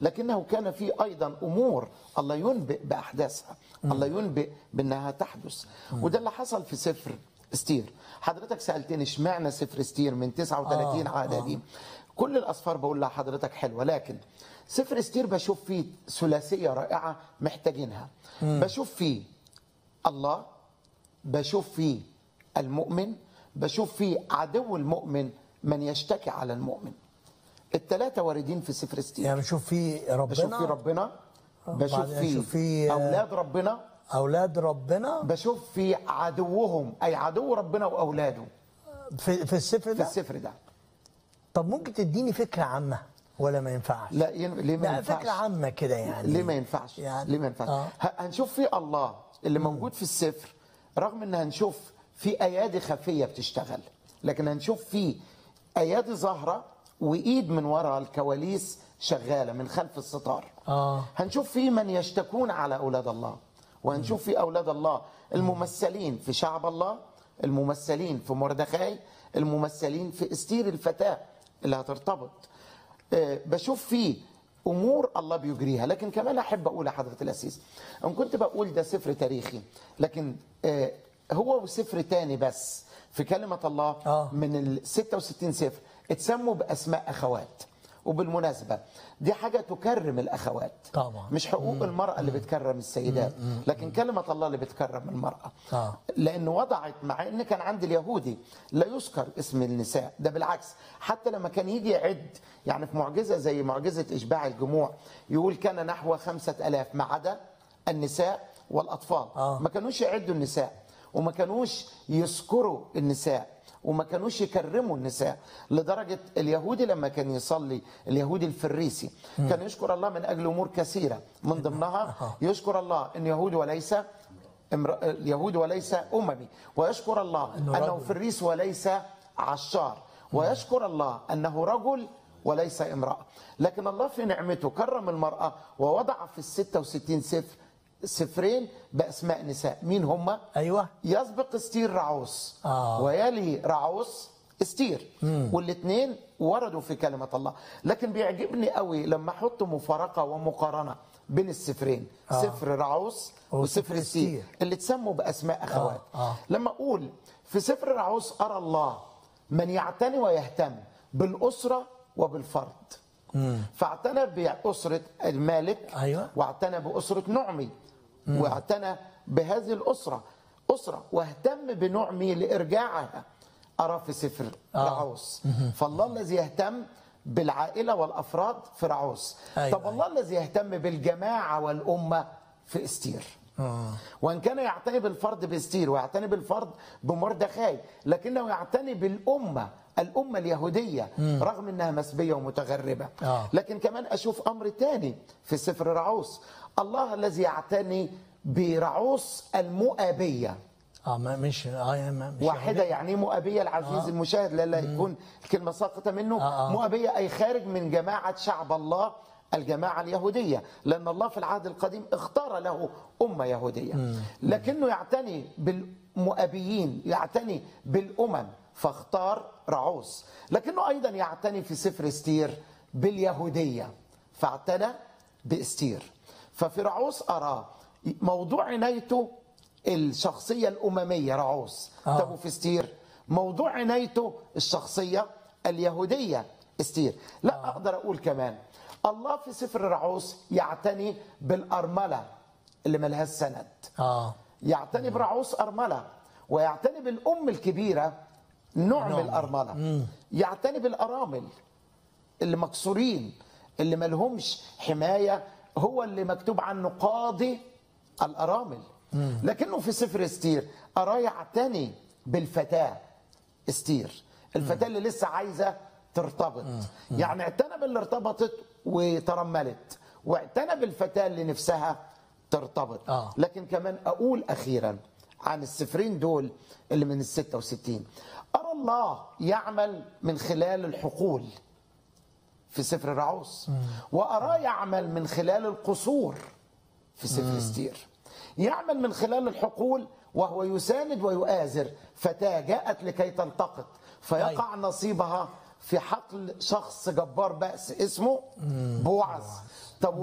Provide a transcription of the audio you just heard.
لكنه كان في ايضا امور الله ينبئ باحداثها الله ينبئ بانها تحدث وده اللي حصل في سفر استير حضرتك سالتني اشمعنى سفر استير من 39 آه، عاده دي كل الاسفار بقول لحضرتك حلوه لكن سفر استير بشوف فيه ثلاثيه رائعه محتاجينها بشوف فيه الله بشوف فيه المؤمن بشوف فيه عدو المؤمن من يشتكي على المؤمن الثلاثه واردين في سفر استير يعني بشوف في ربنا بشوف فيه ربنا بشوف وبعدين فيه أشوف فيه، آه، اولاد ربنا اولاد ربنا بشوف فيه عدوهم اي عدو ربنا واولاده في, في السفر في ده السفر ده طب ممكن تديني فكره عامه ولا ما ينفعش لا ين... ليه ما لا ينفعش فكره عامه كده يعني ليه ما ينفعش يعني- ليه ما ينفعش آه. ه- هنشوف في الله اللي موجود في السفر رغم ان هنشوف في ايادي خفيه بتشتغل لكن هنشوف في ايادي ظاهره وايد من وراء الكواليس شغاله من خلف الستار اه هنشوف في من يشتكون على اولاد الله وهنشوف في اولاد الله الممثلين في شعب الله الممثلين في مردخاي الممثلين في استير الفتاه اللي هترتبط آه، بشوف فيه امور الله بيجريها لكن كمان احب اقول لحضره الاسيس ان كنت بقول ده سفر تاريخي لكن آه، هو سفر تاني بس في كلمه الله آه. من ال 66 سفر اتسموا باسماء اخوات وبالمناسبه دي حاجه تكرم الاخوات طبعا. مش حقوق المراه اللي بتكرم السيدات لكن كلمه الله اللي بتكرم المراه آه. لان وضعت مع ان كان عند اليهودي لا يذكر اسم النساء ده بالعكس حتى لما كان يجي يعد يعني في معجزه زي معجزه اشباع الجموع يقول كان نحو خمسة ألاف ما عدا النساء والاطفال آه. ما كانوش يعدوا النساء وما كانوش يذكروا النساء وما كانوش يكرموا النساء لدرجة اليهودي لما كان يصلي اليهودي الفريسي كان يشكر الله من أجل أمور كثيرة من ضمنها يشكر الله أن يهودي وليس امر- اليهود وليس أممي ويشكر الله إنه أنه رجل. فريس وليس عشار ويشكر الله أنه رجل وليس امرأة لكن الله في نعمته كرم المرأة ووضع في الستة وستين سفر سفرين بأسماء نساء مين هم؟ ايوه يسبق استير رعوس آه. ويلي رعوس استير والاثنين وردوا في كلمة الله لكن بيعجبني قوي لما احط مفارقة ومقارنة بين السفرين آه. سفر رعوس وسفر وسفر استير استير. اللي تسموا بأسماء أخوات آه. آه. لما أقول في سفر رعوس أرى الله من يعتني ويهتم بالأسرة وبالفرد فاعتنى بأسرة المالك أيوة. واعتنى بأسرة نعمي واعتنى بهذه الأسرة أسرة واهتم بنعمي لإرجاعها أرى في سفر آه. رعوس فالله الذي يهتم بالعائلة والأفراد في رعوس أيوة. طب الله الذي يهتم بالجماعة والأمة في استير آه. وان كان يعتني بالفرد باستير ويعتني بالفرد بمردخاي لكنه يعتني بالامه الامه اليهوديه رغم انها مسبيه ومتغربه آه. لكن كمان اشوف امر تاني في سفر رعوس الله الذي يعتني برعوس المؤابيه اه ما مش اه يعني ما- مش واحدة يعني إيه مؤابية العزيز آه. المشاهد لا يكون الكلمة ساقطة منه آه، آه. مؤابية أي خارج من جماعة شعب الله الجماعة اليهودية لأن الله في العهد القديم اختار له أمة يهودية لكنه يعتني بالمؤابيين يعتني بالأمم فاختار رعوس لكنه أيضا يعتني في سفر استير باليهودية فاعتنى باستير ففي رعوس أراه موضوع عنايته الشخصية الأممية رعوس آه. طب وفي استير موضوع عنايته الشخصية اليهودية استير لا أقدر أقول كمان الله في سفر رعوس يعتني بالأرملة اللي ملهاش سند اه يعتني برعوس أرملة ويعتني بالأم الكبيرة نعم نعم. الأرملة يعتني بالأرامل اللي مكسورين اللي ملهمش حماية هو اللي مكتوب عنه قاضي الأرامل لكنه في سفر استير أراه يعتني بالفتاة استير الفتاة اللي لسه عايزة ترتبط يعني اعتنى باللي ارتبطت وترملت واعتنى بالفتاة اللي نفسها ترتبط آه. لكن كمان أقول أخيرا عن السفرين دول اللي من الستة وستين أرى الله يعمل من خلال الحقول في سفر رعوس وأراه يعمل من خلال القصور في سفر استير يعمل من خلال الحقول وهو يساند ويؤازر فتاة جاءت لكي تلتقط فيقع نصيبها في حقل شخص جبار بأس اسمه بوعز